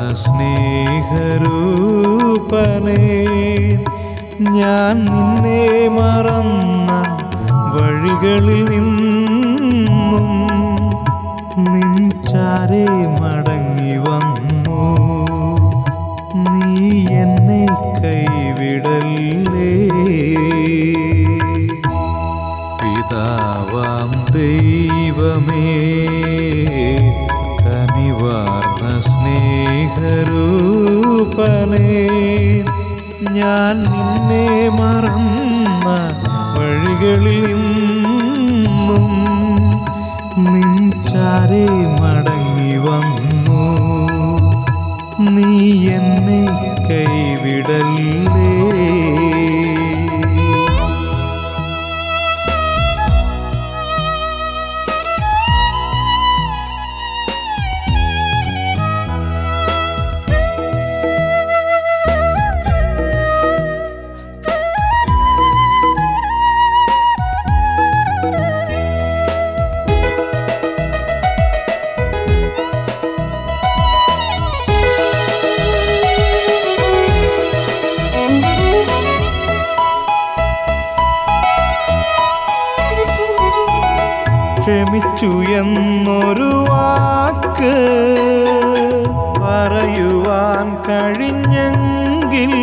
സ്നേഹരൂപനേ ഞാൻ നിന്നെ മറന്ന വഴികളിൽ നിന്നും നിൻ ചാരെ മടങ്ങി വന്നു നീ എന്നെ കൈവിടല്ലേ പിതാവാം ദൈവമേ കനിവാർന്ന സ്നേഹരൂപനേ ഞാൻ നിന്നെ മറന്ന വഴികളിൽ നിന്നും നിൻ ചാരെ മടങ്ങി വന്നു നീ എന്നെ കൈവിടല്ലേ ക്ഷമിച്ചു എന്നൊരു വാക്ക് പറയുവാൻ കഴിഞ്ഞെങ്കിൽ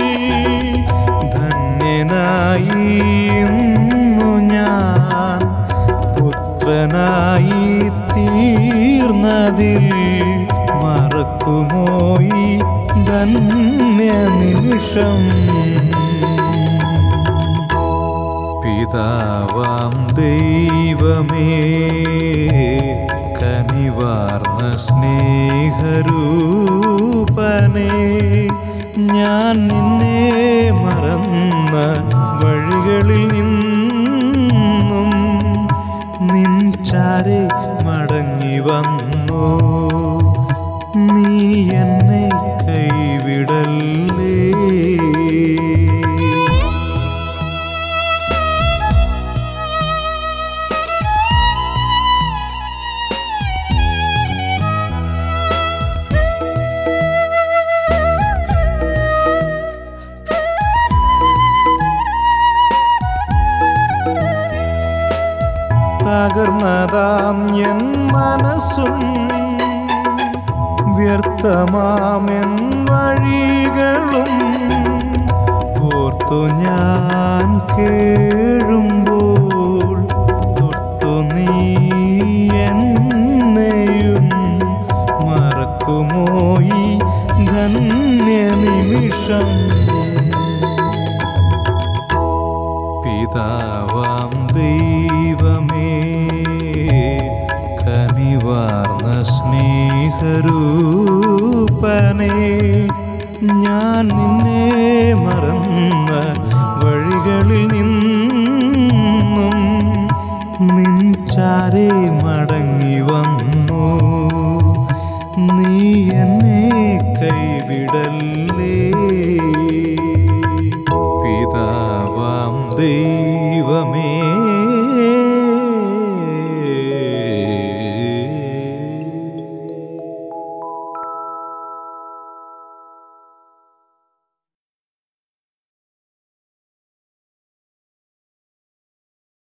ധന്യനായി ഇന്നു ഞാൻ പുത്രനായി തീർന്നതിൽ മറക്കുമോ ഈ ധന്യ നിമിഷം പിതാവാം ദൈവമേ കനിവാർന്ന സ്നേഹരൂപനേ ഞാൻ നിന്നെ മറന്ന വഴികളിൽ നിന്നും നിൻ ചാരെ മടങ്ങി വന്നു നീ എന്നെ കൈവിടല്ലേ തകർന്നതാം എൻ മനസ്സും വ്യർത്ഥമാമെൻ വഴികളും ഓർത്തു ഞാൻ കേഴുമ്പോൾ തൊട്ടു നീ എന്നെയും മറക്കുമോ ഈ ധന്യ നിമിഷം പിതാവാം ദൈവമേ കനിവാർന്ന സ്നേഹരൂപനേ ഞാൻ നിന്നെ മറന്ന വഴികളിൽ നിന്നും നിൻ ചാരെ മടങ്ങി വന്നു